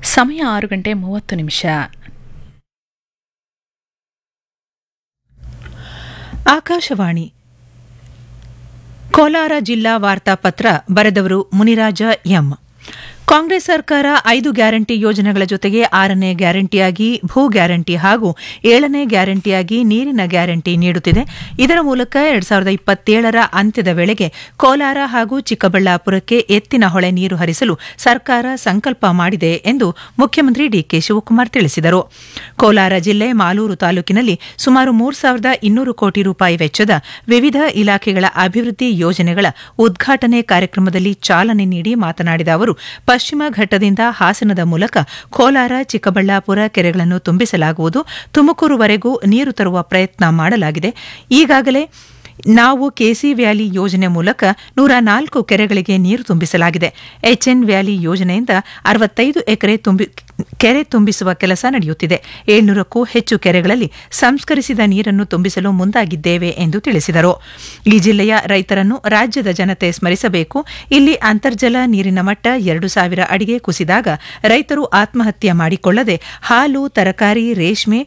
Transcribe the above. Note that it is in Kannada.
ಸಮಯ ಆರು ಗಂಟೆ ಮೂವತ್ತು ನಿಮಿಷ ಆಕಾಶವಾಣಿ ಕೋಲಾರ ಜಿಲ್ಲಾ ವಾರ್ತಾಪತ್ರ ಬರೆದವರು ಮುನಿರಾಜ ಎಂ ಕಾಂಗ್ರೆಸ್ ಸರ್ಕಾರ ಐದು ಗ್ಯಾರಂಟಿ ಯೋಜನೆಗಳ ಜೊತೆಗೆ ಆರನೇ ಗ್ಯಾರಂಟಿಯಾಗಿ ಭೂ ಗ್ಯಾರಂಟಿ ಹಾಗೂ ಏಳನೇ ಗ್ಯಾರಂಟಿಯಾಗಿ ನೀರಿನ ಗ್ಯಾರಂಟಿ ನೀಡುತ್ತಿದೆ ಇದರ ಮೂಲಕ ಎರಡ್ ಸಾವಿರದ ಇಪ್ಪತ್ತೇಳರ ಅಂತ್ಯದ ವೇಳೆಗೆ ಕೋಲಾರ ಹಾಗೂ ಚಿಕ್ಕಬಳ್ಳಾಪುರಕ್ಕೆ ಎತ್ತಿನ ಹೊಳೆ ನೀರು ಹರಿಸಲು ಸರ್ಕಾರ ಸಂಕಲ್ಪ ಮಾಡಿದೆ ಎಂದು ಮುಖ್ಯಮಂತ್ರಿ ಡಿಕೆ ಶಿವಕುಮಾರ್ ತಿಳಿಸಿದರು ಕೋಲಾರ ಜಿಲ್ಲೆ ಮಾಲೂರು ತಾಲೂಕಿನಲ್ಲಿ ಸುಮಾರು ಮೂರು ಸಾವಿರದ ಇನ್ನೂರು ಕೋಟಿ ರೂಪಾಯಿ ವೆಚ್ಚದ ವಿವಿಧ ಇಲಾಖೆಗಳ ಅಭಿವೃದ್ಧಿ ಯೋಜನೆಗಳ ಉದ್ಘಾಟನೆ ಕಾರ್ಯಕ್ರಮದಲ್ಲಿ ಚಾಲನೆ ನೀಡಿ ಮಾತನಾಡಿದ ಅವರು ಪಶ್ಚಿಮ ಘಟ್ಟದಿಂದ ಹಾಸನದ ಮೂಲಕ ಕೋಲಾರ ಚಿಕ್ಕಬಳ್ಳಾಪುರ ಕೆರೆಗಳನ್ನು ತುಂಬಿಸಲಾಗುವುದು ತುಮಕೂರುವರೆಗೂ ನೀರು ತರುವ ಪ್ರಯತ್ನ ಮಾಡಲಾಗಿದೆ ಈಗಾಗಲೇ ನಾವು ಕೆಸಿ ವ್ಯಾಲಿ ಯೋಜನೆ ಮೂಲಕ ನೂರ ನಾಲ್ಕು ಕೆರೆಗಳಿಗೆ ನೀರು ತುಂಬಿಸಲಾಗಿದೆ ಎಚ್ಎನ್ ವ್ಯಾಲಿ ಯೋಜನೆಯಿಂದ ಅರವತ್ತೈದು ಎಕರೆ ತುಂಬಿ ಕೆರೆ ತುಂಬಿಸುವ ಕೆಲಸ ನಡೆಯುತ್ತಿದೆ ಏಳ್ನೂರಕ್ಕೂ ಹೆಚ್ಚು ಕೆರೆಗಳಲ್ಲಿ ಸಂಸ್ಕರಿಸಿದ ನೀರನ್ನು ತುಂಬಿಸಲು ಮುಂದಾಗಿದ್ದೇವೆ ಎಂದು ತಿಳಿಸಿದರು ಈ ಜಿಲ್ಲೆಯ ರೈತರನ್ನು ರಾಜ್ಯದ ಜನತೆ ಸ್ಮರಿಸಬೇಕು ಇಲ್ಲಿ ಅಂತರ್ಜಲ ನೀರಿನ ಮಟ್ಟ ಎರಡು ಸಾವಿರ ಅಡಿಗೆ ಕುಸಿದಾಗ ರೈತರು ಆತ್ಮಹತ್ಯೆ ಮಾಡಿಕೊಳ್ಳದೆ ಹಾಲು ತರಕಾರಿ ರೇಷ್ಮೆ